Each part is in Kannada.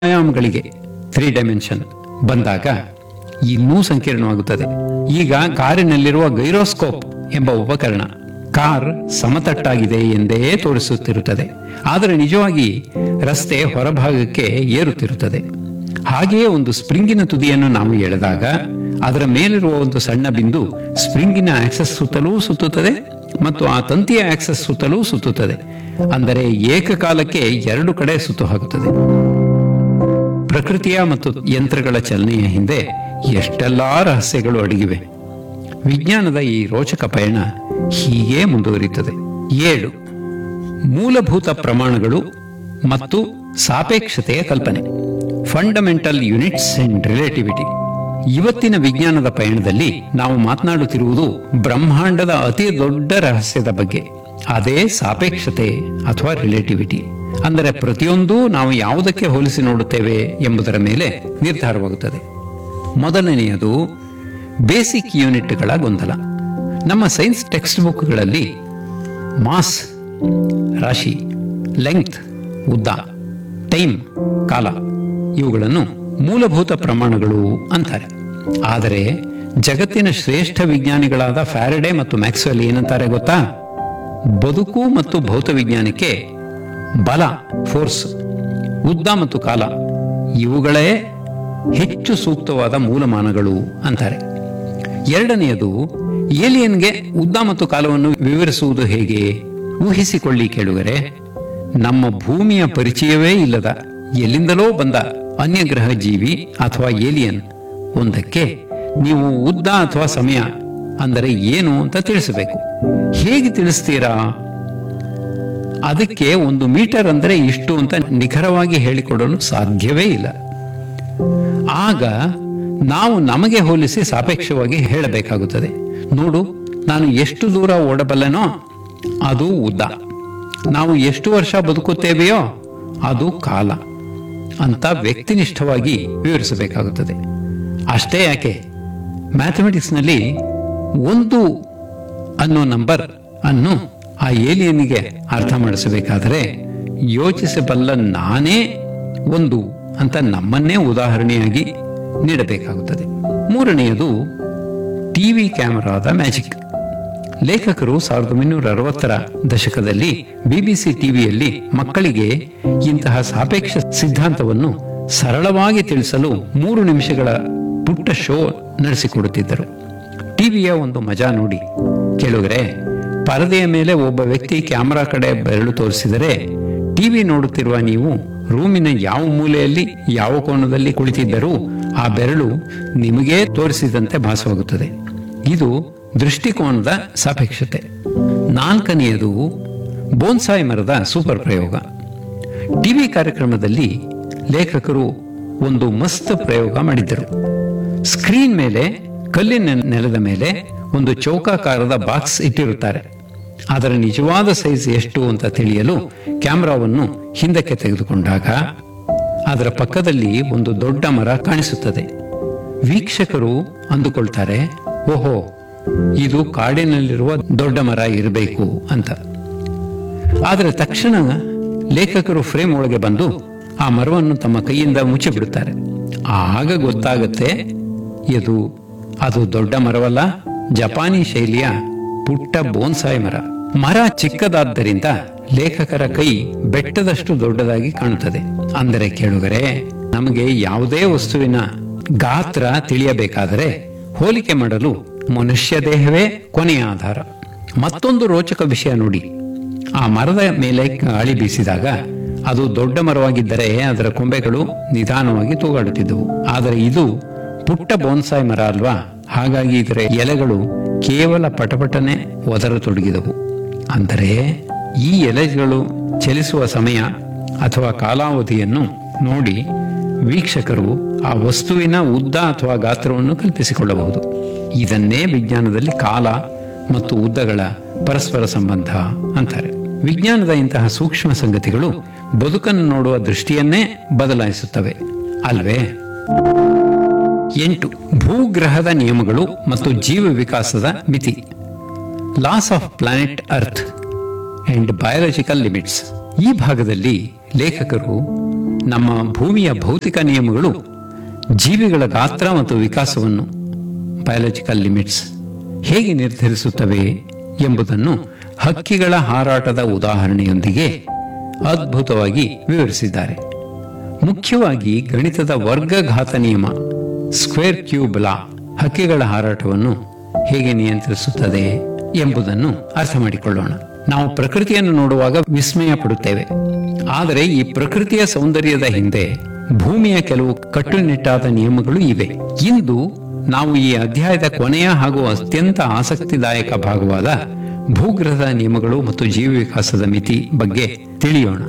ಆಯಾಮಗಳಿಗೆ ತ್ರೀ ಡೈಮೆನ್ಷನ್ ಬಂದಾಗ ಇನ್ನೂ ಸಂಕೀರ್ಣವಾಗುತ್ತದೆ ಈಗ ಕಾರಿನಲ್ಲಿರುವ ಗೈರೋಸ್ಕೋಪ್ ಎಂಬ ಉಪಕರಣ ಕಾರ್ ಸಮತಟ್ಟಾಗಿದೆ ಎಂದೇ ತೋರಿಸುತ್ತಿರುತ್ತದೆ ಆದರೆ ನಿಜವಾಗಿ ರಸ್ತೆ ಹೊರಭಾಗಕ್ಕೆ ಏರುತ್ತಿರುತ್ತದೆ ಹಾಗೆಯೇ ಒಂದು ಸ್ಪ್ರಿಂಗಿನ ತುದಿಯನ್ನು ನಾವು ಎಳೆದಾಗ ಅದರ ಮೇಲಿರುವ ಒಂದು ಸಣ್ಣ ಬಿಂದು ಸ್ಪ್ರಿಂಗಿನ ಆಕ್ಸಸ್ ಸುತ್ತಲೂ ಸುತ್ತುತ್ತದೆ ಮತ್ತು ಆ ತಂತಿಯ ಆಕ್ಸಸ್ ಸುತ್ತಲೂ ಸುತ್ತುತ್ತದೆ ಅಂದರೆ ಏಕಕಾಲಕ್ಕೆ ಎರಡು ಕಡೆ ಸುತ್ತು ಹಾಕುತ್ತದೆ ಪ್ರಕೃತಿಯ ಮತ್ತು ಯಂತ್ರಗಳ ಚಲನೆಯ ಹಿಂದೆ ಎಷ್ಟೆಲ್ಲಾ ರಹಸ್ಯಗಳು ಅಡಗಿವೆ ವಿಜ್ಞಾನದ ಈ ರೋಚಕ ಪಯಣ ಹೀಗೆ ಮುಂದುವರಿಯುತ್ತದೆ ಏಳು ಮೂಲಭೂತ ಪ್ರಮಾಣಗಳು ಮತ್ತು ಸಾಪೇಕ್ಷತೆಯ ಕಲ್ಪನೆ ಫಂಡಮೆಂಟಲ್ ಯೂನಿಟ್ಸ್ ಅಂಡ್ ರಿಲೇಟಿವಿಟಿ ಇವತ್ತಿನ ವಿಜ್ಞಾನದ ಪಯಣದಲ್ಲಿ ನಾವು ಮಾತನಾಡುತ್ತಿರುವುದು ಬ್ರಹ್ಮಾಂಡದ ಅತಿ ದೊಡ್ಡ ರಹಸ್ಯದ ಬಗ್ಗೆ ಅದೇ ಸಾಪೇಕ್ಷತೆ ಅಥವಾ ರಿಲೇಟಿವಿಟಿ ಅಂದರೆ ಪ್ರತಿಯೊಂದೂ ನಾವು ಯಾವುದಕ್ಕೆ ಹೋಲಿಸಿ ನೋಡುತ್ತೇವೆ ಎಂಬುದರ ಮೇಲೆ ನಿರ್ಧಾರವಾಗುತ್ತದೆ ಮೊದಲನೆಯದು ಬೇಸಿಕ್ ಯೂನಿಟ್ಗಳ ಗೊಂದಲ ನಮ್ಮ ಸೈನ್ಸ್ ಟೆಕ್ಸ್ಟ್ ಬುಕ್ಗಳಲ್ಲಿ ಮಾಸ್ ರಾಶಿ ಲೆಂಗ್ತ್ ಉದ್ದ ಟೈಮ್ ಕಾಲ ಇವುಗಳನ್ನು ಮೂಲಭೂತ ಪ್ರಮಾಣಗಳು ಅಂತಾರೆ ಆದರೆ ಜಗತ್ತಿನ ಶ್ರೇಷ್ಠ ವಿಜ್ಞಾನಿಗಳಾದ ಫ್ಯಾರಡೆ ಮತ್ತು ಮ್ಯಾಕ್ಸ್ವೆಲ್ ಏನಂತಾರೆ ಗೊತ್ತಾ ಬದುಕು ಮತ್ತು ಭೌತವಿಜ್ಞಾನಕ್ಕೆ ಬಲ ಫೋರ್ಸ್ ಉದ್ದ ಮತ್ತು ಕಾಲ ಇವುಗಳೇ ಹೆಚ್ಚು ಸೂಕ್ತವಾದ ಮೂಲಮಾನಗಳು ಅಂತಾರೆ ಎರಡನೆಯದು ಏಲಿಯನ್ಗೆ ಉದ್ದ ಮತ್ತು ಕಾಲವನ್ನು ವಿವರಿಸುವುದು ಹೇಗೆ ಊಹಿಸಿಕೊಳ್ಳಿ ಕೇಳುಗರೆ ನಮ್ಮ ಭೂಮಿಯ ಪರಿಚಯವೇ ಇಲ್ಲದ ಎಲ್ಲಿಂದಲೋ ಬಂದ ಅನ್ಯಗ್ರಹ ಜೀವಿ ಅಥವಾ ಏಲಿಯನ್ ಒಂದಕ್ಕೆ ನೀವು ಉದ್ದ ಅಥವಾ ಸಮಯ ಅಂದರೆ ಏನು ಅಂತ ತಿಳಿಸಬೇಕು ಹೇಗೆ ತಿಳಿಸ್ತೀರಾ ಅದಕ್ಕೆ ಒಂದು ಮೀಟರ್ ಅಂದರೆ ಇಷ್ಟು ಅಂತ ನಿಖರವಾಗಿ ಹೇಳಿಕೊಡಲು ಸಾಧ್ಯವೇ ಇಲ್ಲ ಆಗ ನಾವು ನಮಗೆ ಹೋಲಿಸಿ ಸಾಪೇಕ್ಷವಾಗಿ ಹೇಳಬೇಕಾಗುತ್ತದೆ ನೋಡು ನಾನು ಎಷ್ಟು ದೂರ ಓಡಬಲ್ಲೆನೋ ಅದು ಉದ್ದ ನಾವು ಎಷ್ಟು ವರ್ಷ ಬದುಕುತ್ತೇವೆಯೋ ಅದು ಕಾಲ ಅಂತ ವ್ಯಕ್ತಿನಿಷ್ಠವಾಗಿ ವಿವರಿಸಬೇಕಾಗುತ್ತದೆ ಅಷ್ಟೇ ಯಾಕೆ ಮ್ಯಾಥಮೆಟಿಕ್ಸ್ನಲ್ಲಿ ಒಂದು ಅನ್ನೋ ನಂಬರ್ ಅನ್ನು ಆ ಏಲಿಯನ್ಗೆ ಅರ್ಥ ಮಾಡಿಸಬೇಕಾದರೆ ಯೋಚಿಸಬಲ್ಲ ನಾನೇ ಒಂದು ಅಂತ ನಮ್ಮನ್ನೇ ಉದಾಹರಣೆಯಾಗಿ ನೀಡಬೇಕಾಗುತ್ತದೆ ಮೂರನೆಯದು ಟಿವಿ ಕ್ಯಾಮೆರಾದ ಮ್ಯಾಜಿಕ್ ಲೇಖಕರು ಸಾವಿರದ ಒಂಬೈನೂರ ಅರವತ್ತರ ದಶಕದಲ್ಲಿ ಬಿಬಿಸಿ ಟಿವಿಯಲ್ಲಿ ಮಕ್ಕಳಿಗೆ ಇಂತಹ ಸಾಪೇಕ್ಷ ಸಿದ್ಧಾಂತವನ್ನು ಸರಳವಾಗಿ ತಿಳಿಸಲು ಮೂರು ನಿಮಿಷಗಳ ಪುಟ್ಟ ಶೋ ನಡೆಸಿಕೊಡುತ್ತಿದ್ದರು ಟಿವಿಯ ಒಂದು ಮಜಾ ನೋಡಿ ಕೇಳುಗರೆ ಪರದೆಯ ಮೇಲೆ ಒಬ್ಬ ವ್ಯಕ್ತಿ ಕ್ಯಾಮೆರಾ ಕಡೆ ಬೆರಳು ತೋರಿಸಿದರೆ ಟಿವಿ ನೋಡುತ್ತಿರುವ ನೀವು ರೂಮಿನ ಯಾವ ಮೂಲೆಯಲ್ಲಿ ಯಾವ ಕೋಣದಲ್ಲಿ ಕುಳಿತಿದ್ದರೂ ಆ ಬೆರಳು ನಿಮಗೇ ತೋರಿಸಿದಂತೆ ಭಾಸವಾಗುತ್ತದೆ ಇದು ದೃಷ್ಟಿಕೋನದ ಸಾಪೇಕ್ಷತೆ ನಾಲ್ಕನೆಯದು ಬೋನ್ಸಾಯ್ ಮರದ ಸೂಪರ್ ಪ್ರಯೋಗ ಟಿವಿ ಕಾರ್ಯಕ್ರಮದಲ್ಲಿ ಲೇಖಕರು ಒಂದು ಮಸ್ತ್ ಪ್ರಯೋಗ ಮಾಡಿದ್ದರು ಸ್ಕ್ರೀನ್ ಮೇಲೆ ಕಲ್ಲಿನ ನೆಲದ ಮೇಲೆ ಒಂದು ಚೌಕಾಕಾರದ ಬಾಕ್ಸ್ ಇಟ್ಟಿರುತ್ತಾರೆ ಅದರ ನಿಜವಾದ ಸೈಜ್ ಎಷ್ಟು ಅಂತ ತಿಳಿಯಲು ಕ್ಯಾಮೆರಾವನ್ನು ಹಿಂದಕ್ಕೆ ತೆಗೆದುಕೊಂಡಾಗ ಅದರ ಪಕ್ಕದಲ್ಲಿ ಒಂದು ದೊಡ್ಡ ಮರ ಕಾಣಿಸುತ್ತದೆ ವೀಕ್ಷಕರು ಅಂದುಕೊಳ್ತಾರೆ ಓಹೋ ಇದು ಕಾಡಿನಲ್ಲಿರುವ ದೊಡ್ಡ ಮರ ಇರಬೇಕು ಅಂತ ಆದರೆ ತಕ್ಷಣ ಲೇಖಕರು ಫ್ರೇಮ್ ಒಳಗೆ ಬಂದು ಆ ಮರವನ್ನು ತಮ್ಮ ಕೈಯಿಂದ ಮುಚ್ಚಿಬಿಡುತ್ತಾರೆ ಆಗ ಗೊತ್ತಾಗತ್ತೆ ಇದು ಅದು ದೊಡ್ಡ ಮರವಲ್ಲ ಜಪಾನಿ ಶೈಲಿಯ ಪುಟ್ಟ ಬೋನ್ಸಾಯ್ ಮರ ಮರ ಚಿಕ್ಕದಾದ್ದರಿಂದ ಲೇಖಕರ ಕೈ ಬೆಟ್ಟದಷ್ಟು ದೊಡ್ಡದಾಗಿ ಕಾಣುತ್ತದೆ ಅಂದರೆ ಕೇಳುಗರೆ ನಮಗೆ ಯಾವುದೇ ವಸ್ತುವಿನ ಗಾತ್ರ ತಿಳಿಯಬೇಕಾದರೆ ಹೋಲಿಕೆ ಮಾಡಲು ಮನುಷ್ಯ ದೇಹವೇ ಕೊನೆಯ ಆಧಾರ ಮತ್ತೊಂದು ರೋಚಕ ವಿಷಯ ನೋಡಿ ಆ ಮರದ ಮೇಲೆ ಗಾಳಿ ಬೀಸಿದಾಗ ಅದು ದೊಡ್ಡ ಮರವಾಗಿದ್ದರೆ ಅದರ ಕೊಂಬೆಗಳು ನಿಧಾನವಾಗಿ ತೂಗಾಡುತ್ತಿದ್ದವು ಆದರೆ ಇದು ಪುಟ್ಟ ಬೋನ್ಸಾಯ್ ಮರ ಅಲ್ವಾ ಹಾಗಾಗಿ ಇದರ ಎಲೆಗಳು ಕೇವಲ ಪಟಪಟನೆ ಒದರತೊಡಗಿದವು ಅಂದರೆ ಈ ಎಲೆಗಳು ಚಲಿಸುವ ಸಮಯ ಅಥವಾ ಕಾಲಾವಧಿಯನ್ನು ನೋಡಿ ವೀಕ್ಷಕರು ಆ ವಸ್ತುವಿನ ಉದ್ದ ಅಥವಾ ಗಾತ್ರವನ್ನು ಕಲ್ಪಿಸಿಕೊಳ್ಳಬಹುದು ಇದನ್ನೇ ವಿಜ್ಞಾನದಲ್ಲಿ ಕಾಲ ಮತ್ತು ಉದ್ದಗಳ ಪರಸ್ಪರ ಸಂಬಂಧ ಅಂತಾರೆ ವಿಜ್ಞಾನದ ಇಂತಹ ಸೂಕ್ಷ್ಮ ಸಂಗತಿಗಳು ಬದುಕನ್ನು ನೋಡುವ ದೃಷ್ಟಿಯನ್ನೇ ಬದಲಾಯಿಸುತ್ತವೆ ಅಲ್ವೇ ಎಂಟು ಭೂಗ್ರಹದ ನಿಯಮಗಳು ಮತ್ತು ಜೀವ ವಿಕಾಸದ ಮಿತಿ loss of planet earth and biological limits ಈ ಭಾಗದಲ್ಲಿ ಲೇಖಕರು ನಮ್ಮ ಭೂಮಿಯ ಭೌತಿಕ ನಿಯಮಗಳು ಜೀವಿಗಳ ಗಾತ್ರ ಮತ್ತು ವಿಕಾಸವನ್ನು ಬಯಾಲಜಿಕಲ್ ಲಿಮಿಟ್ಸ್ ಹೇಗೆ ನಿರ್ಧರಿಸುತ್ತವೆ ಎಂಬುದನ್ನು ಹಕ್ಕಿಗಳ ಹಾರಾಟದ ಉದಾಹರಣೆಯೊಂದಿಗೆ ಅದ್ಭುತವಾಗಿ ವಿವರಿಸಿದ್ದಾರೆ ಮುಖ್ಯವಾಗಿ ಗಣಿತದ ವರ್ಗಘಾತ ನಿಯಮ ಸ್ಕ್ವೇರ್ ಕ್ಯೂಬ್ ಲಾ ಹಕ್ಕಿಗಳ ಹಾರಾಟವನ್ನು ಹೇಗೆ ನಿಯಂತ್ರಿಸುತ್ತದೆ ಎಂಬುದನ್ನು ಅರ್ಥ ಮಾಡಿಕೊಳ್ಳೋಣ ನಾವು ಪ್ರಕೃತಿಯನ್ನು ನೋಡುವಾಗ ವಿಸ್ಮಯ ಪಡುತ್ತೇವೆ ಆದರೆ ಈ ಪ್ರಕೃತಿಯ ಸೌಂದರ್ಯದ ಹಿಂದೆ ಭೂಮಿಯ ಕೆಲವು ಕಟ್ಟುನಿಟ್ಟಾದ ನಿಯಮಗಳು ಇವೆ ಇಂದು ನಾವು ಈ ಅಧ್ಯಾಯದ ಕೊನೆಯ ಹಾಗೂ ಅತ್ಯಂತ ಆಸಕ್ತಿದಾಯಕ ಭಾಗವಾದ ಭೂಗ್ರಹದ ನಿಯಮಗಳು ಮತ್ತು ಜೀವ ವಿಕಾಸದ ಮಿತಿ ಬಗ್ಗೆ ತಿಳಿಯೋಣ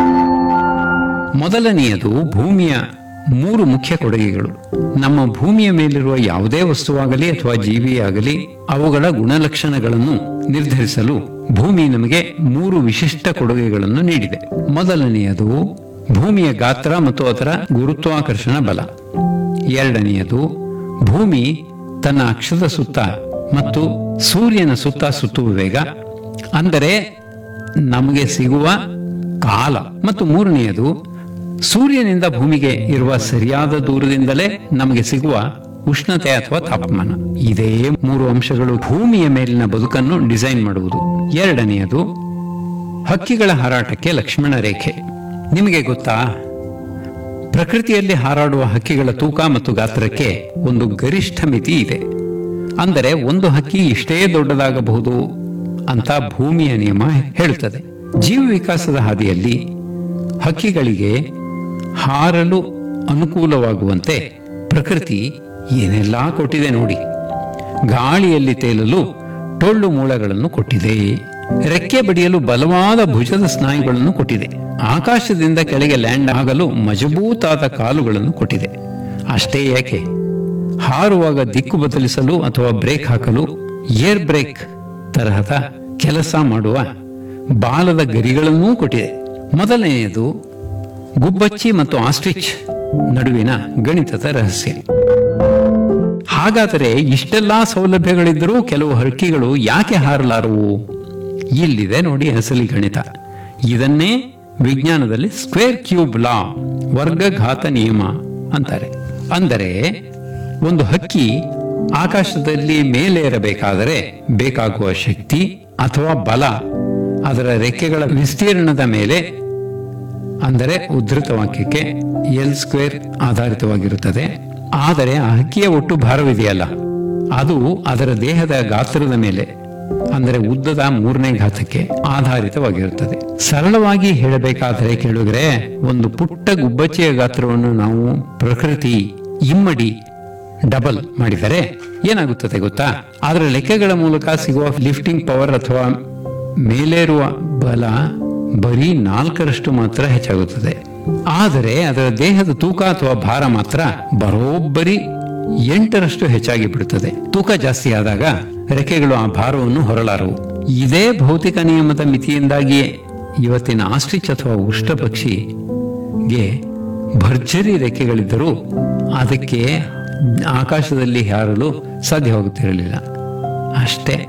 ಮೊದಲನೆಯದು ಭೂಮಿಯ ಮೂರು ಮುಖ್ಯ ಕೊಡುಗೆಗಳು ನಮ್ಮ ಭೂಮಿಯ ಮೇಲಿರುವ ಯಾವುದೇ ವಸ್ತುವಾಗಲಿ ಅಥವಾ ಜೀವಿಯಾಗಲಿ ಅವುಗಳ ಗುಣಲಕ್ಷಣಗಳನ್ನು ನಿರ್ಧರಿಸಲು ಭೂಮಿ ನಮಗೆ ಮೂರು ವಿಶಿಷ್ಟ ಕೊಡುಗೆಗಳನ್ನು ನೀಡಿದೆ ಮೊದಲನೆಯದು ಭೂಮಿಯ ಗಾತ್ರ ಮತ್ತು ಅದರ ಗುರುತ್ವಾಕರ್ಷಣ ಬಲ ಎರಡನೆಯದು ಭೂಮಿ ತನ್ನ ಅಕ್ಷದ ಸುತ್ತ ಮತ್ತು ಸೂರ್ಯನ ಸುತ್ತ ಸುತ್ತುವ ವೇಗ ಅಂದರೆ ನಮಗೆ ಸಿಗುವ ಕಾಲ ಮತ್ತು ಮೂರನೆಯದು ಸೂರ್ಯನಿಂದ ಭೂಮಿಗೆ ಇರುವ ಸರಿಯಾದ ದೂರದಿಂದಲೇ ನಮಗೆ ಸಿಗುವ ಉಷ್ಣತೆ ಅಥವಾ ತಾಪಮಾನ ಇದೇ ಮೂರು ಅಂಶಗಳು ಭೂಮಿಯ ಮೇಲಿನ ಬದುಕನ್ನು ಡಿಸೈನ್ ಮಾಡುವುದು ಎರಡನೆಯದು ಹಕ್ಕಿಗಳ ಹಾರಾಟಕ್ಕೆ ಲಕ್ಷ್ಮಣ ರೇಖೆ ನಿಮಗೆ ಗೊತ್ತಾ ಪ್ರಕೃತಿಯಲ್ಲಿ ಹಾರಾಡುವ ಹಕ್ಕಿಗಳ ತೂಕ ಮತ್ತು ಗಾತ್ರಕ್ಕೆ ಒಂದು ಗರಿಷ್ಠ ಮಿತಿ ಇದೆ ಅಂದರೆ ಒಂದು ಹಕ್ಕಿ ಇಷ್ಟೇ ದೊಡ್ಡದಾಗಬಹುದು ಅಂತ ಭೂಮಿಯ ನಿಯಮ ಹೇಳುತ್ತದೆ ಜೀವ ವಿಕಾಸದ ಹಾದಿಯಲ್ಲಿ ಹಕ್ಕಿಗಳಿಗೆ ಹಾರಲು ಅನುಕೂಲವಾಗುವಂತೆ ಪ್ರಕೃತಿ ಏನೆಲ್ಲಾ ಕೊಟ್ಟಿದೆ ನೋಡಿ ಗಾಳಿಯಲ್ಲಿ ತೇಲಲು ಟೊಳ್ಳು ಮೂಳೆಗಳನ್ನು ಕೊಟ್ಟಿದೆ ರೆಕ್ಕೆ ಬಡಿಯಲು ಬಲವಾದ ಭುಜದ ಸ್ನಾಯುಗಳನ್ನು ಕೊಟ್ಟಿದೆ ಆಕಾಶದಿಂದ ಕೆಳಗೆ ಲ್ಯಾಂಡ್ ಆಗಲು ಮಜಬೂತಾದ ಕಾಲುಗಳನ್ನು ಕೊಟ್ಟಿದೆ ಅಷ್ಟೇ ಯಾಕೆ ಹಾರುವಾಗ ದಿಕ್ಕು ಬದಲಿಸಲು ಅಥವಾ ಬ್ರೇಕ್ ಹಾಕಲು ಏರ್ ಬ್ರೇಕ್ ತರಹದ ಕೆಲಸ ಮಾಡುವ ಬಾಲದ ಗರಿಗಳನ್ನೂ ಕೊಟ್ಟಿದೆ ಮೊದಲನೆಯದು ಗುಬ್ಬಚ್ಚಿ ಮತ್ತು ಆಸ್ಟ್ರಿಚ್ ನಡುವಿನ ಗಣಿತದ ರಹಸ್ಯ ಹಾಗಾದರೆ ಇಷ್ಟೆಲ್ಲಾ ಸೌಲಭ್ಯಗಳಿದ್ದರೂ ಕೆಲವು ಹಕ್ಕಿಗಳು ಯಾಕೆ ಹಾರಲಾರವು ಇಲ್ಲಿದೆ ನೋಡಿ ಅಸಲಿ ಗಣಿತ ಇದನ್ನೇ ವಿಜ್ಞಾನದಲ್ಲಿ ಸ್ಕ್ವೇರ್ ಕ್ಯೂಬ್ ಲಾ ವರ್ಗಘಾತ ನಿಯಮ ಅಂತಾರೆ ಅಂದರೆ ಒಂದು ಹಕ್ಕಿ ಆಕಾಶದಲ್ಲಿ ಮೇಲೇರಬೇಕಾದರೆ ಬೇಕಾಗುವ ಶಕ್ತಿ ಅಥವಾ ಬಲ ಅದರ ರೆಕ್ಕೆಗಳ ವಿಸ್ತೀರ್ಣದ ಮೇಲೆ ಅಂದರೆ ಉದ್ಧೃತ ವಾಕ್ಯಕ್ಕೆ ಎಲ್ ಸ್ಕ್ವೇರ್ ಆಧಾರಿತವಾಗಿರುತ್ತದೆ ಆದರೆ ಆ ಹಕ್ಕಿಯ ಒಟ್ಟು ಭಾರವಿದೆಯಲ್ಲ ಅದು ಅದರ ದೇಹದ ಗಾತ್ರದ ಮೇಲೆ ಅಂದರೆ ಉದ್ದದ ಮೂರನೇ ಘಾತಕ್ಕೆ ಆಧಾರಿತವಾಗಿರುತ್ತದೆ ಸರಳವಾಗಿ ಹೇಳಬೇಕಾದರೆ ಕೇಳಿದ್ರೆ ಒಂದು ಪುಟ್ಟ ಗುಬ್ಬಚ್ಚಿಯ ಗಾತ್ರವನ್ನು ನಾವು ಪ್ರಕೃತಿ ಇಮ್ಮಡಿ ಡಬಲ್ ಮಾಡಿದರೆ ಏನಾಗುತ್ತದೆ ಗೊತ್ತಾ ಅದರ ಲೆಕ್ಕಗಳ ಮೂಲಕ ಸಿಗುವ ಲಿಫ್ಟಿಂಗ್ ಪವರ್ ಅಥವಾ ಮೇಲೇರುವ ಬಲ ಬರೀ ನಾಲ್ಕರಷ್ಟು ಮಾತ್ರ ಹೆಚ್ಚಾಗುತ್ತದೆ ಆದರೆ ಅದರ ದೇಹದ ತೂಕ ಅಥವಾ ಭಾರ ಮಾತ್ರ ಬರೋಬ್ಬರಿ ಎಂಟರಷ್ಟು ಹೆಚ್ಚಾಗಿ ಬಿಡುತ್ತದೆ ತೂಕ ಜಾಸ್ತಿ ಆದಾಗ ರೆಕ್ಕೆಗಳು ಆ ಭಾರವನ್ನು ಹೊರಲಾರವು ಇದೇ ಭೌತಿಕ ನಿಯಮದ ಮಿತಿಯಿಂದಾಗಿಯೇ ಇವತ್ತಿನ ಆಸ್ಟ್ರಿಚ್ ಅಥವಾ ಉಷ್ಟ್ರ ಪಕ್ಷಿಗೆ ಭರ್ಜರಿ ರೆಕ್ಕೆಗಳಿದ್ದರೂ ಅದಕ್ಕೆ ಆಕಾಶದಲ್ಲಿ ಹಾರಲು ಸಾಧ್ಯವಾಗುತ್ತಿರಲಿಲ್ಲ ಅಷ್ಟೇ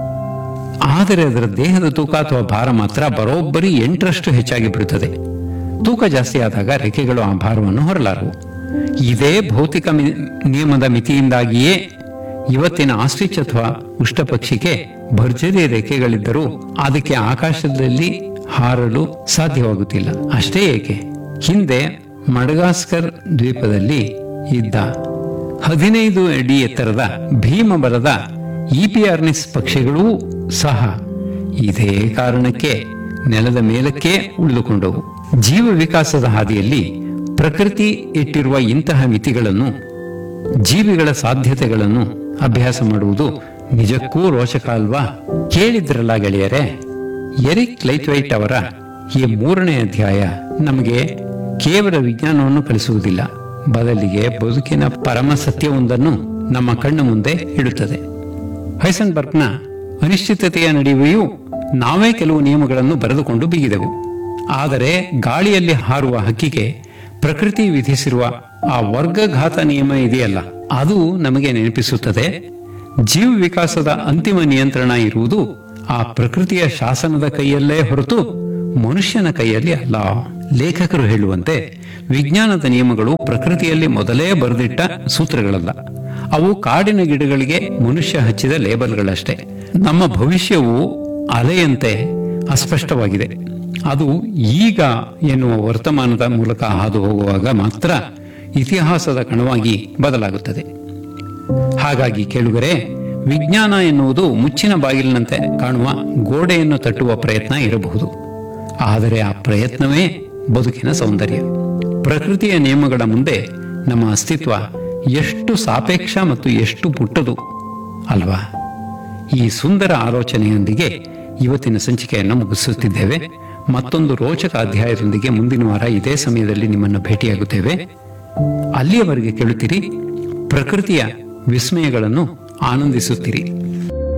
ಆದರೆ ಅದರ ದೇಹದ ತೂಕ ಅಥವಾ ಭಾರ ಮಾತ್ರ ಬರೋಬ್ಬರಿ ಎಂಟರಷ್ಟು ಹೆಚ್ಚಾಗಿ ಬಿಡುತ್ತದೆ ತೂಕ ಜಾಸ್ತಿ ಆದಾಗ ರೆಕ್ಕೆಗಳು ಆ ಭಾರವನ್ನು ಹೊರಲಾರವು ಇದೇ ಭೌತಿಕ ಮಿ- ನಿಯಮದ ಮಿತಿಯಿಂದಾಗಿಯೇ ಇವತ್ತಿನ ಆಸ್ಟ್ರಿಚ್ ಅಥವಾ ಉಷ್ಟ್ರಪಕ್ಷಿಗೆ ಭರ್ಜರಿ ರೆಕ್ಕೆಗಳಿದ್ದರೂ ಅದಕ್ಕೆ ಆಕಾಶದಲ್ಲಿ ಹಾರಲು ಸಾಧ್ಯವಾಗುತ್ತಿಲ್ಲ ಅಷ್ಟೇ ಏಕೆ ಹಿಂದೆ ಮಡಗಾಸ್ಕರ್ ದ್ವೀಪದಲ್ಲಿ ಇದ್ದ ಹದಿನೈದು ಅಡಿ ಎತ್ತರದ ಭೀಮಬಲದ ಇಪಿಆರ್ನಿಸ್ ಪಕ್ಷಿಗಳೂ ಸಹ ಇದೇ ಕಾರಣಕ್ಕೆ ನೆಲದ ಮೇಲಕ್ಕೆ ಉಳಿದುಕೊಂಡವು ಜೀವ ವಿಕಾಸದ ಹಾದಿಯಲ್ಲಿ ಪ್ರಕೃತಿ ಇಟ್ಟಿರುವ ಇಂತಹ ಮಿತಿಗಳನ್ನು ಜೀವಿಗಳ ಸಾಧ್ಯತೆಗಳನ್ನು ಅಭ್ಯಾಸ ಮಾಡುವುದು ನಿಜಕ್ಕೂ ರೋಚಕ ಅಲ್ವಾ ಕೇಳಿದ್ರಲ್ಲ ಗೆಳೆಯರೆ ಎರಿಕ್ ಲೈಟ್ವೈಟ್ ಅವರ ಈ ಮೂರನೇ ಅಧ್ಯಾಯ ನಮಗೆ ಕೇವಲ ವಿಜ್ಞಾನವನ್ನು ಕಲಿಸುವುದಿಲ್ಲ ಬದಲಿಗೆ ಬದುಕಿನ ಪರಮ ಸತ್ಯವೊಂದನ್ನು ನಮ್ಮ ಕಣ್ಣು ಮುಂದೆ ಇಡುತ್ತದೆ ಹೈಸನ್ಬರ್ಗ್ನ ಅನಿಶ್ಚಿತತೆಯ ನಡುವೆಯೂ ನಾವೇ ಕೆಲವು ನಿಯಮಗಳನ್ನು ಬರೆದುಕೊಂಡು ಬಿಗಿದೆವು ಆದರೆ ಗಾಳಿಯಲ್ಲಿ ಹಾರುವ ಹಕ್ಕಿಗೆ ಪ್ರಕೃತಿ ವಿಧಿಸಿರುವ ಆ ವರ್ಗಘಾತ ನಿಯಮ ಇದೆಯಲ್ಲ ಅದು ನಮಗೆ ನೆನಪಿಸುತ್ತದೆ ಜೀವ ವಿಕಾಸದ ಅಂತಿಮ ನಿಯಂತ್ರಣ ಇರುವುದು ಆ ಪ್ರಕೃತಿಯ ಶಾಸನದ ಕೈಯಲ್ಲೇ ಹೊರತು ಮನುಷ್ಯನ ಕೈಯಲ್ಲಿ ಅಲ್ಲ ಲೇಖಕರು ಹೇಳುವಂತೆ ವಿಜ್ಞಾನದ ನಿಯಮಗಳು ಪ್ರಕೃತಿಯಲ್ಲಿ ಮೊದಲೇ ಬರೆದಿಟ್ಟ ಸೂತ್ರಗಳಲ್ಲ ಅವು ಕಾಡಿನ ಗಿಡಗಳಿಗೆ ಮನುಷ್ಯ ಹಚ್ಚಿದ ಲೇಬಲ್ಗಳಷ್ಟೇ ನಮ್ಮ ಭವಿಷ್ಯವು ಅಲೆಯಂತೆ ಅಸ್ಪಷ್ಟವಾಗಿದೆ ಅದು ಈಗ ಎನ್ನುವ ವರ್ತಮಾನದ ಮೂಲಕ ಹಾದು ಹೋಗುವಾಗ ಮಾತ್ರ ಇತಿಹಾಸದ ಕಣವಾಗಿ ಬದಲಾಗುತ್ತದೆ ಹಾಗಾಗಿ ಕೇಳುಗರೆ ವಿಜ್ಞಾನ ಎನ್ನುವುದು ಮುಚ್ಚಿನ ಬಾಗಿಲಿನಂತೆ ಕಾಣುವ ಗೋಡೆಯನ್ನು ತಟ್ಟುವ ಪ್ರಯತ್ನ ಇರಬಹುದು ಆದರೆ ಆ ಪ್ರಯತ್ನವೇ ಬದುಕಿನ ಸೌಂದರ್ಯ ಪ್ರಕೃತಿಯ ನಿಯಮಗಳ ಮುಂದೆ ನಮ್ಮ ಅಸ್ತಿತ್ವ ಎಷ್ಟು ಸಾಪೇಕ್ಷ ಮತ್ತು ಎಷ್ಟು ಪುಟ್ಟದು ಅಲ್ವಾ ಈ ಸುಂದರ ಆಲೋಚನೆಯೊಂದಿಗೆ ಇವತ್ತಿನ ಸಂಚಿಕೆಯನ್ನು ಮುಗಿಸುತ್ತಿದ್ದೇವೆ ಮತ್ತೊಂದು ರೋಚಕ ಅಧ್ಯಾಯದೊಂದಿಗೆ ಮುಂದಿನ ವಾರ ಇದೇ ಸಮಯದಲ್ಲಿ ನಿಮ್ಮನ್ನು ಭೇಟಿಯಾಗುತ್ತೇವೆ ಅಲ್ಲಿಯವರೆಗೆ ಕೇಳುತ್ತೀರಿ ಪ್ರಕೃತಿಯ ವಿಸ್ಮಯಗಳನ್ನು ಆನಂದಿಸುತ್ತೀರಿ